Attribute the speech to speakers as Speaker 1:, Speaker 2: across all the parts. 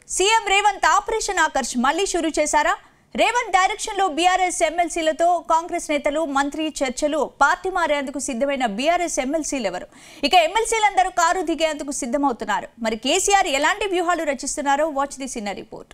Speaker 1: CM Revanth operation Akarsh మళ్లీ షురూ చేశారా రేవంత్ డైరెక్షన్ లో బీఆర్ఎస్ ఎమ్మెల్సీలతో కాంగ్రెస్ నేతలు మంత్రి చర్చలు పార్టీ మారేందుకు సిద్ధమైన బీఆర్ఎస్ ఎమ్మెల్సీలు ఎవరు ఇక ఎమ్మెల్సీలందరూ కారు దిగేందుకు సిద్ధమవుతున్నారు మరి కేసీఆర్ ఎలాంటి వ్యూహాలు రచిస్తున్నారో వాచ్ ది సిన్న రిపోర్ట్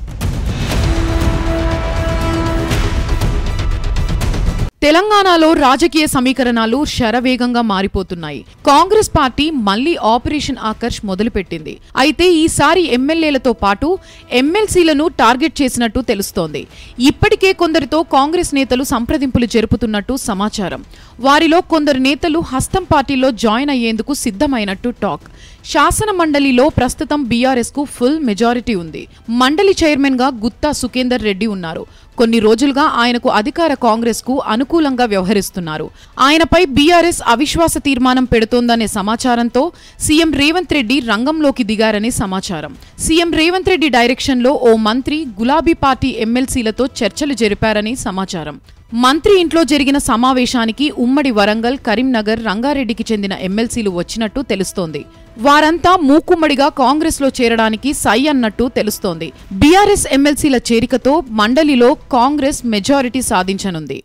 Speaker 2: తెలంగాణలో రాజకీయ సమీకరణాలు శరవేగంగా మారిపోతున్నాయి కాంగ్రెస్ పార్టీ మళ్లీ ఆపరేషన్ ఆకర్ష్ మొదలుపెట్టింది అయితే ఈసారి ఎమ్మెల్యేలతో పాటు ఎమ్మెల్సీలను టార్గెట్ చేసినట్టు తెలుస్తోంది ఇప్పటికే కొందరితో కాంగ్రెస్ నేతలు సంప్రదింపులు జరుపుతున్నట్టు సమాచారం వారిలో కొందరు నేతలు హస్తం పార్టీలో జాయిన్ అయ్యేందుకు సిద్ధమైనట్టు టాక్ శాసన మండలిలో ప్రస్తుతం బీఆర్ఎస్ కు ఫుల్ మెజారిటీ ఉంది మండలి చైర్మన్ గా గుత్తా సుఖేందర్ రెడ్డి ఉన్నారు కొన్ని రోజులుగా ఆయనకు అధికార కాంగ్రెస్ కు అనుకూలంగా వ్యవహరిస్తున్నారు ఆయనపై బీఆర్ఎస్ అవిశ్వాస తీర్మానం పెడుతోందనే సమాచారంతో సీఎం రేవంత్ రెడ్డి రంగంలోకి దిగారని సమాచారం సీఎం రేవంత్ రెడ్డి డైరెక్షన్లో ఓ మంత్రి గులాబీ పార్టీ ఎమ్మెల్సీలతో చర్చలు జరిపారని సమాచారం మంత్రి ఇంట్లో జరిగిన సమావేశానికి ఉమ్మడి వరంగల్ కరీంనగర్ రంగారెడ్డికి చెందిన ఎమ్మెల్సీలు వచ్చినట్టు తెలుస్తోంది వారంతా మూకుమ్మడిగా కాంగ్రెస్లో చేరడానికి సై అన్నట్టు తెలుస్తోంది బీఆర్ఎస్ ఎమ్మెల్సీల చేరికతో మండలిలో కాంగ్రెస్ మెజారిటీ సాధించనుంది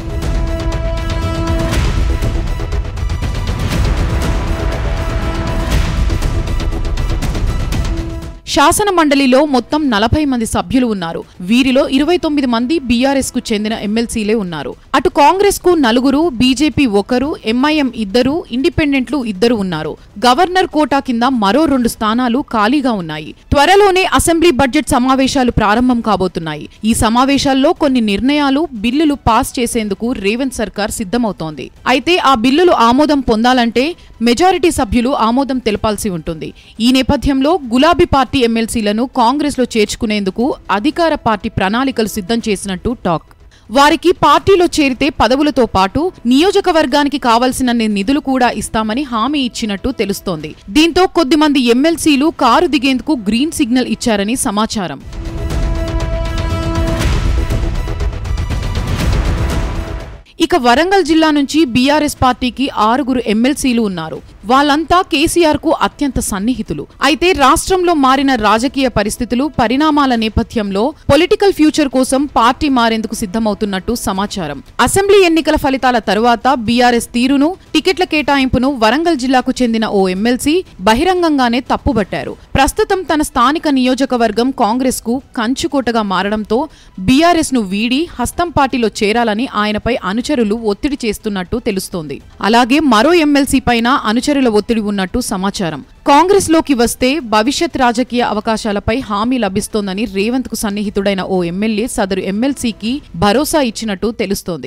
Speaker 2: శాసన మండలిలో మొత్తం నలభై మంది సభ్యులు ఉన్నారు వీరిలో ఇరవై తొమ్మిది మంది బీఆర్ఎస్ కు చెందిన ఎమ్మెల్సీలే ఉన్నారు అటు కాంగ్రెస్ కు నలుగురు బీజేపీ ఒకరు ఎంఐఎం ఇద్దరు ఇండిపెండెంట్లు ఇద్దరు ఉన్నారు గవర్నర్ కోటా కింద మరో రెండు స్థానాలు ఖాళీగా ఉన్నాయి త్వరలోనే అసెంబ్లీ బడ్జెట్ సమావేశాలు ప్రారంభం కాబోతున్నాయి ఈ సమావేశాల్లో కొన్ని నిర్ణయాలు బిల్లులు పాస్ చేసేందుకు రేవంత్ సర్కార్ సిద్ధమవుతోంది అయితే ఆ బిల్లులు ఆమోదం పొందాలంటే మెజారిటీ సభ్యులు ఆమోదం తెలపాల్సి ఉంటుంది ఈ నేపథ్యంలో గులాబీ పార్టీ ఎమ్మెల్సీలను కాంగ్రెస్లో చేర్చుకునేందుకు అధికార పార్టీ ప్రణాళికలు సిద్ధం చేసినట్టు టాక్ వారికి పార్టీలో చేరితే పదవులతో పాటు నియోజకవర్గానికి కావలసినన్ని నిధులు కూడా ఇస్తామని హామీ ఇచ్చినట్టు తెలుస్తోంది దీంతో కొద్దిమంది ఎమ్మెల్సీలు కారు దిగేందుకు గ్రీన్ సిగ్నల్ ఇచ్చారని సమాచారం ఇక వరంగల్ జిల్లా నుంచి బీఆర్ఎస్ పార్టీకి ఆరుగురు ఎమ్మెల్సీలు ఉన్నారు వాళ్ళంతా కేసీఆర్ కు అత్యంత సన్నిహితులు అయితే రాష్ట్రంలో మారిన రాజకీయ పరిస్థితులు పరిణామాల నేపథ్యంలో పొలిటికల్ ఫ్యూచర్ కోసం పార్టీ మారేందుకు సిద్ధమవుతున్నట్టు సమాచారం అసెంబ్లీ ఎన్నికల ఫలితాల తరువాత బీఆర్ఎస్ తీరును టికెట్ల కేటాయింపును వరంగల్ జిల్లాకు చెందిన ఓ ఎమ్మెల్సీ బహిరంగంగానే తప్పుబట్టారు ప్రస్తుతం తన స్థానిక నియోజకవర్గం కాంగ్రెస్ కు కంచుకోటగా మారడంతో బీఆర్ఎస్ ను వీడి హస్తం పార్టీలో చేరాలని ఆయనపై అనుచరులు ఒత్తిడి చేస్తున్నట్టు తెలుస్తోంది అలాగే మరో ఎమ్మెల్సీ పైన అనుచరుల ఒత్తిడి ఉన్నట్టు సమాచారం కాంగ్రెస్ లోకి వస్తే భవిష్యత్ రాజకీయ అవకాశాలపై హామీ లభిస్తోందని రేవంత్ కు సన్నిహితుడైన ఓ ఎమ్మెల్యే సదరు ఎమ్మెల్సీకి భరోసా ఇచ్చినట్టు తెలుస్తోంది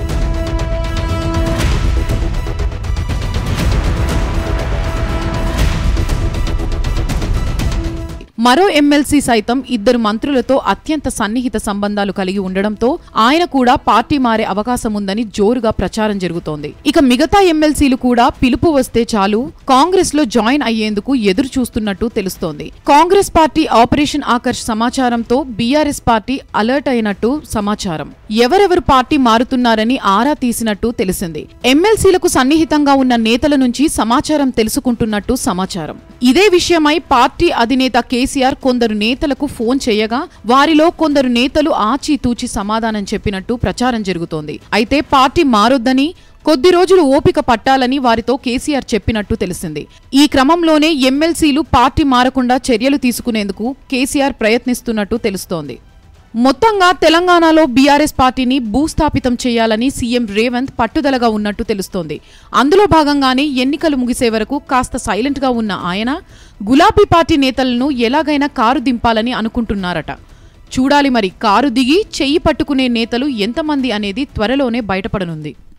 Speaker 2: మరో ఎమ్మెల్సీ సైతం ఇద్దరు మంత్రులతో అత్యంత సన్నిహిత సంబంధాలు కలిగి ఉండడంతో ఆయన కూడా పార్టీ మారే అవకాశం ఉందని జోరుగా ప్రచారం జరుగుతోంది ఇక మిగతా ఎమ్మెల్సీలు కూడా పిలుపు వస్తే చాలు కాంగ్రెస్ లో జాయిన్ అయ్యేందుకు ఎదురు చూస్తున్నట్టు తెలుస్తోంది కాంగ్రెస్ పార్టీ ఆపరేషన్ ఆకర్ష్ సమాచారంతో బీఆర్ఎస్ పార్టీ అలర్ట్ అయినట్టు సమాచారం ఎవరెవరు పార్టీ మారుతున్నారని ఆరా తీసినట్టు తెలిసింది ఎమ్మెల్సీలకు సన్నిహితంగా ఉన్న నేతల నుంచి సమాచారం తెలుసుకుంటున్నట్టు సమాచారం ఇదే విషయమై పార్టీ అధినేత కేసీఆర్ కొందరు నేతలకు ఫోన్ చేయగా వారిలో కొందరు నేతలు ఆచితూచి సమాధానం చెప్పినట్టు ప్రచారం జరుగుతోంది అయితే పార్టీ మారొద్దని కొద్ది రోజులు ఓపిక పట్టాలని వారితో కేసీఆర్ చెప్పినట్టు తెలిసింది ఈ క్రమంలోనే ఎమ్మెల్సీలు పార్టీ మారకుండా చర్యలు తీసుకునేందుకు కేసీఆర్ ప్రయత్నిస్తున్నట్టు తెలుస్తోంది మొత్తంగా తెలంగాణలో బీఆర్ఎస్ పార్టీని భూస్థాపితం చేయాలని సీఎం రేవంత్ పట్టుదలగా ఉన్నట్టు తెలుస్తోంది అందులో భాగంగానే ఎన్నికలు ముగిసే వరకు కాస్త సైలెంట్గా ఉన్న ఆయన గులాబీ పార్టీ నేతలను ఎలాగైనా కారు దింపాలని అనుకుంటున్నారట చూడాలి మరి కారు దిగి చెయ్యి పట్టుకునే నేతలు ఎంతమంది అనేది త్వరలోనే బయటపడనుంది